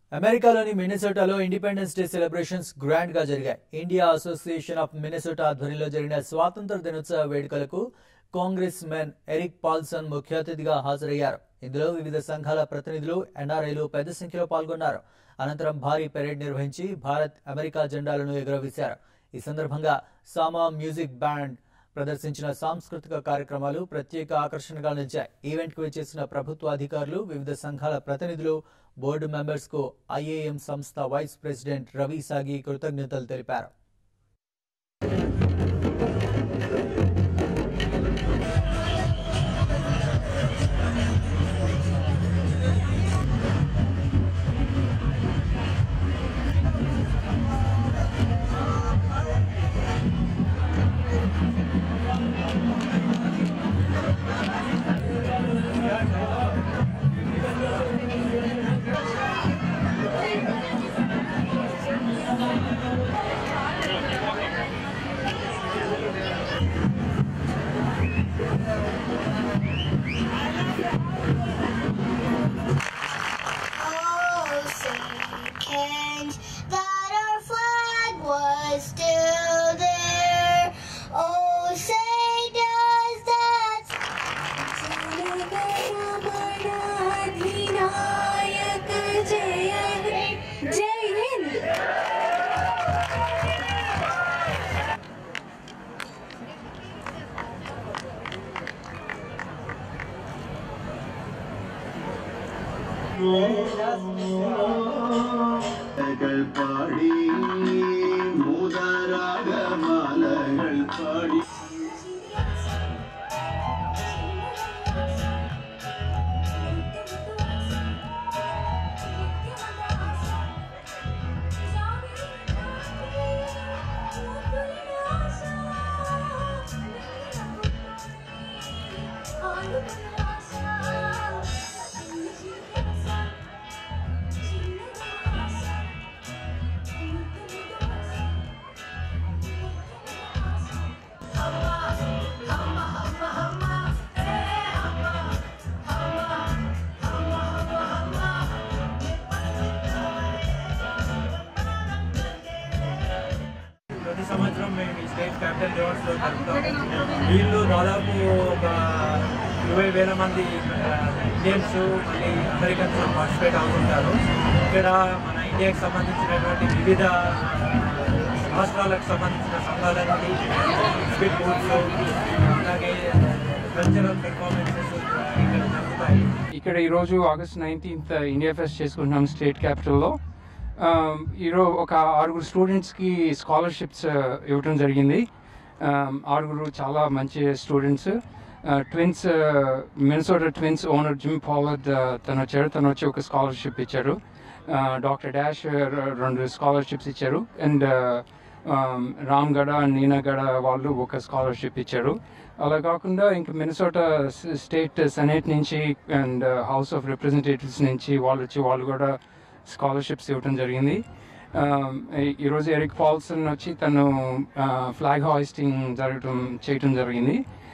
అమెరికాలోని మినెసోటాలో independence day celebrations grand గా జరిగాయి ఇండియా అసోసియేషన్ ఆఫ్ మినెసోటా ఆధ్వర్యంలో జరిగిన స్వాతంత్ర దినోత్సవ వేడుకలకు కాంగ్రెస్ మెన్ ఎరిక్ పాల్సన్ ముఖ్య అతిథిగా హాజరయ్యారు ఇందులో వివిధ సంఘాల ప్రతినిధులు ఎన్ఆర్ఐలు పెద్ద సంఖ్యలో పాల్గొన్నారు అనంతరం భారీ పెరేడ్ నిర్వహించి భారత్ అమెరికా జెండాలను ఎగురవేశారు ఈ సందర్భంగా సామా మ్యూజిక్ బ్యాండ్ ప్రదర్శించిన సాంస్కృతిక కార్యక్రమాలు ప్రత్యేక ఆకర్షణగా నిలిచాయి ఈవెంట్ కు చేసిన ప్రభుత్వ అధికారులు వివిధ సంఘాల ప్రతినిధులు బోర్డు మెంబర్స్ కు ఐఏఎం సంస్థ వైస్ ప్రెసిడెంట్ రవి సాగి కృతజ్ఞతలు తెలిపారు Oh, say, Kent, that our flag was still there. Oh, say, does that जय हिंद കൾ പാടി മൂതരാഗമാലകൾ പാടി ప్రతి సంవత్సరం మేము ఈ స్టేట్ క్యాపిటల్ రివార్డ్స్లో జరుపుతాము వీళ్ళు దాదాపు ఒక ఇరవై వేల మంది ఇండియన్స్ మళ్ళీ అమెరికన్స్ పార్టిసిపేట్ అవుతుంటారు ఇక్కడ మన ఇండియాకి సంబంధించినటువంటి వివిధ రాష్ట్రాలకు సంబంధించిన సంఘాల నుండి స్పీడ్ బోర్డ్స్ అలాగే కల్చరల్ పెర్ఫార్మెన్సెస్ ఇక్కడ జరుగుతాయి ఇక్కడ ఈరోజు ఆగస్ట్ నైన్టీన్త్ ఇండియా ఫెస్ట్ చేసుకుంటున్నాం స్టేట్ క్యాపిటల్లో ఈరోజు ఒక ఆరుగురు స్టూడెంట్స్కి స్కాలర్షిప్స్ ఇవ్వడం జరిగింది Um, ఆరుగురు చాలా మంచి students twins Minnesota twins owner Jim Pohlad తను వచ్చాడు తను వచ్చి ఒక స్కాలర్షిప్ ఇచ్చారు డాక్టర్ డాష్ రెండు స్కాలర్షిప్స్ ఇచ్చారు అండ్ రామ్గఢ నీనగఢ వాళ్ళు ఒక స్కాలర్షిప్ ఇచ్చారు అలా కాకుండా ఇంకా మినసోటా స్టేట్ సెనేట్ నుంచి అండ్ హౌస్ ఆఫ్ రిప్రజెంటేటివ్స్ నుంచి వాళ్ళు వచ్చి వాళ్ళు కూడా స్కాలర్షిప్స్ ఇవ్వడం జరిగింది Um, ఈ- ఈరోజు ఎరిక్ పాల్సన్ వచ్చి తను ఫ్లాగ్ హాయిస్టింగ్ జరగడం చేయటం జరిగింది